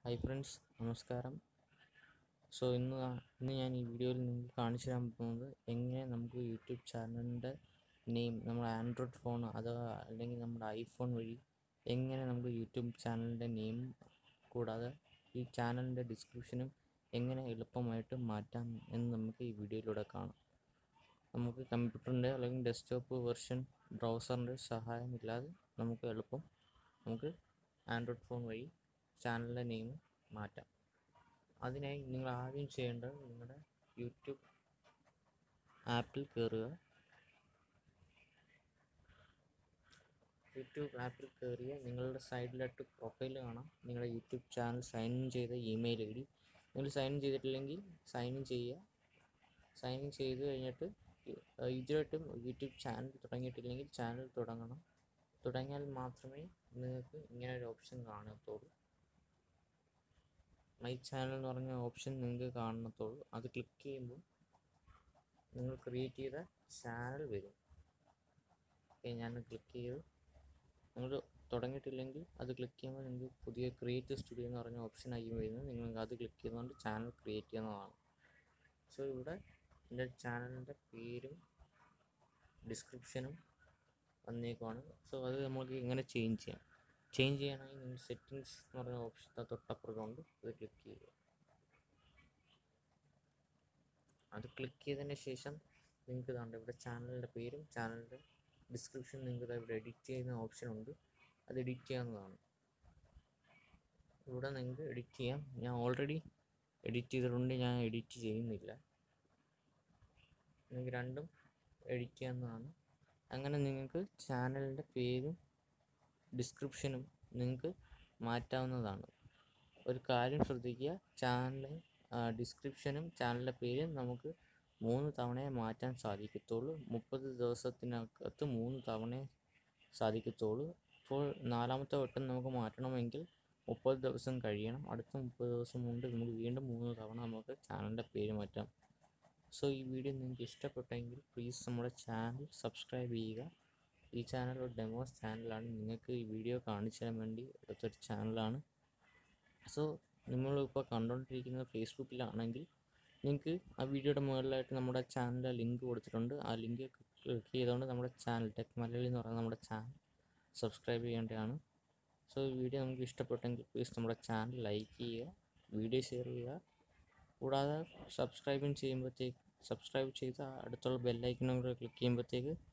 hi friends നമസ്കാരം so ഇന്ന് ആ- ഇന്ന് ഞാൻ ഈ വീഡിയോയിൽ നിങ്ങൾക്ക് കാണിച്ചു തരാൻ പോകുന്നത് എങ്ങനെ നമുക്ക് യൂട്യൂബ് ചാനലിൻ്റെ നെയിം നമ്മുടെ ആൻഡ്രോയിഡ് ഫോൺ അഥവാ അല്ലെങ്കിൽ നമ്മുടെ ഐഫോൺ വഴി എങ്ങനെ നമുക്ക് യൂട്യൂബ് ചാനലിൻ്റെ നെയിം കൂടാതെ ഈ ചാനലിൻ്റെ ഡിസ്ക്രിപ്ഷനും എങ്ങനെ എളുപ്പമായിട്ട് മാറ്റാം എന്ന് നമുക്ക് ഈ വീഡിയോയിലൂടെ കാണാം നമുക്ക് കമ്പ്യൂട്ടറിൻ്റെ അല്ലെങ്കിൽ ഡെസ്ക്ടോപ്പ് വെർഷൻ ബ്രൗസറിൻ്റെ സഹായമില്ലാതെ നമുക്ക് എളുപ്പം നമുക്ക് ആൻഡ്രോയിഡ് ഫോൺ വഴി ചാനലിൻ്റെ നെയിം മാറ്റാം അതിനായി നിങ്ങൾ ആദ്യം ചെയ്യേണ്ടത് നിങ്ങളുടെ യൂട്യൂബ് ആപ്പിൽ കയറുക യൂട്യൂബ് ആപ്പിൽ കയറിയ നിങ്ങളുടെ സൈഡിലായിട്ട് പ്രൊഫൈൽ കാണാം നിങ്ങളുടെ യൂട്യൂബ് ചാനൽ സൈൻ ഇൻ ചെയ്ത ഇമെയിൽ ഐ ഡി നിങ്ങൾ സൈൻ ഇൻ ചെയ്തിട്ടില്ലെങ്കിൽ സൈൻ ഇൻ ചെയ്യുക സൈൻ ഇൻ ചെയ്ത് കഴിഞ്ഞിട്ട് ഇ- ഇതുവരെയായിട്ടും യൂട്യൂബ് ചാനൽ തുടങ്ങിയിട്ടില്ലെങ്കിൽ ചാനൽ തുടങ്ങണം തുടങ്ങിയാൽ മാത്രമേ നിങ്ങൾക്ക് ഇങ്ങനെ ഒരു ഓപ്ഷൻ കാണത്തുള്ളൂ മൈ ചാനൽ എന്ന് പറഞ്ഞ ഓപ്ഷൻ നിങ്ങൾക്ക് കാണത്തുള്ളൂ അത് ക്ലിക്ക് ചെയ്യുമ്പോൾ നിങ്ങൾ ക്രിയേറ്റ് ചെയ്ത ചാനൽ വരും ഓക്കെ ഞാൻ ക്ലിക്ക് ചെയ്ത് നിങ്ങൾ തുടങ്ങിയിട്ടില്ലെങ്കിൽ അത് ക്ലിക്ക് ചെയ്യുമ്പോൾ നിങ്ങൾക്ക് പുതിയ ക്രിയേറ്റ് സ്റ്റുഡിയോ എന്ന് പറഞ്ഞ ഓപ്ഷൻ ആയിരിക്കും വരുന്നത് നിങ്ങൾ അത് ക്ലിക്ക് ചെയ്തുകൊണ്ട് ചാനൽ ക്രിയേറ്റ് ചെയ്യുന്നതാണ് സോ ഇവിടെ എൻ്റെ ചാനലിൻ്റെ പേരും ഡിസ്ക്രിപ്ഷനും വന്നേക്കുവാണ് സോ അത് നമുക്ക് ഇങ്ങനെ ചേഞ്ച് ചെയ്യാം ചേഞ്ച് ചെയ്യണമെങ്കിൽ നിങ്ങൾ സെറ്റിങ്സ് എന്ന് പറഞ്ഞ ഓപ്ഷൻ തൊട്ടപ്പുറത്തുണ്ട് അത് ക്ലിക്ക് ചെയ്യുക അത് ക്ലിക്ക് ചെയ്തതിന് ശേഷം നിങ്ങൾക്ക് ഇതാണ്ട് ഇവിടെ ചാനലിൻ്റെ പേരും ചാനലിൻ്റെ ഡിസ്ക്രിപ്ഷൻ നിങ്ങൾക്ക് ദാ ഇവിടെ എഡിറ്റ് ചെയ്യുന്ന ഓപ്ഷൻ ഉണ്ട് അത് എഡിറ്റ് ചെയ്യാവുന്നതാണ് ഇവിടെ നിങ്ങൾക്ക് എഡിറ്റ് ചെയ്യാം ഞാൻ ഓൾറെഡി എഡിറ്റ് ചെയ്തിട്ടുണ്ട് ഞാൻ എഡിറ്റ് ചെയ്യുന്നില്ല നിങ്ങൾക്ക് രണ്ടും എഡിറ്റ് ചെയ്യാവുന്നതാണ് അങ്ങനെ നിങ്ങൾക്ക് ചാനലിൻ്റെ പേരും ഡിസ്ക്രിപ്ഷനും നിങ്ങൾക്ക് മാറ്റാവുന്നതാണ് ഒരു കാര്യം ശ്രദ്ധിക്കുക ചാനൽ ഡിസ്ക്രിപ്ഷനും ചാനലിൻ്റെ പേരും നമുക്ക് മൂന്ന് തവണയെ മാറ്റാൻ സാധിക്കത്തുള്ളൂ മുപ്പത് ദിവസത്തിനകത്ത് മൂന്ന് തവണയെ സാധിക്കത്തുള്ളൂ ഇപ്പോൾ നാലാമത്തെ വട്ടം നമുക്ക് മാറ്റണമെങ്കിൽ മുപ്പത് ദിവസം കഴിയണം അടുത്ത മുപ്പത് ദിവസം കൊണ്ട് നമുക്ക് വീണ്ടും മൂന്ന് തവണ നമുക്ക് ചാനലിൻ്റെ പേര് മാറ്റാം സോ ഈ വീഡിയോ നിങ്ങൾക്ക് ഇഷ്ടപ്പെട്ടെങ്കിൽ പ്ലീസ് നമ്മുടെ ചാനൽ സബ്സ്ക്രൈബ് ചെയ്യുക ഈ ചാനൽ ഒരു ഡെമോസ് ചാനലാണ് നിങ്ങൾക്ക് ഈ വീഡിയോ കാണിച്ചു തരാൻ വേണ്ടി എടുത്തൊരു ചാനലാണ് സോ നിങ്ങളിപ്പോൾ കണ്ടുകൊണ്ടിരിക്കുന്നത് ഫേസ്ബുക്കിലാണെങ്കിൽ നിങ്ങൾക്ക് ആ വീഡിയോയുടെ മുകളിലായിട്ട് നമ്മുടെ ചാനലിൻ്റെ ലിങ്ക് കൊടുത്തിട്ടുണ്ട് ആ ലിങ്ക് ക്ലിക്ക് ചെയ്തുകൊണ്ട് നമ്മുടെ ചാനൽ ടെക് മലയാളി എന്ന് പറയുന്ന നമ്മുടെ ചാനൽ സബ്സ്ക്രൈബ് ചെയ്യേണ്ടതാണ് സോ ഈ വീഡിയോ നമുക്ക് ഇഷ്ടപ്പെട്ടെങ്കിൽ പ്ലീസ് നമ്മുടെ ചാനൽ ലൈക്ക് ചെയ്യുക വീഡിയോ ഷെയർ ചെയ്യുക കൂടാതെ സബ്സ്ക്രൈബും ചെയ്യുമ്പോഴത്തേക്ക് സബ്സ്ക്രൈബ് ചെയ്ത് അടുത്തുള്ള ബെല്ലൈക്കനും കൂടെ ക്ലിക്ക് ചെയ്യുമ്പോഴത്തേക്ക്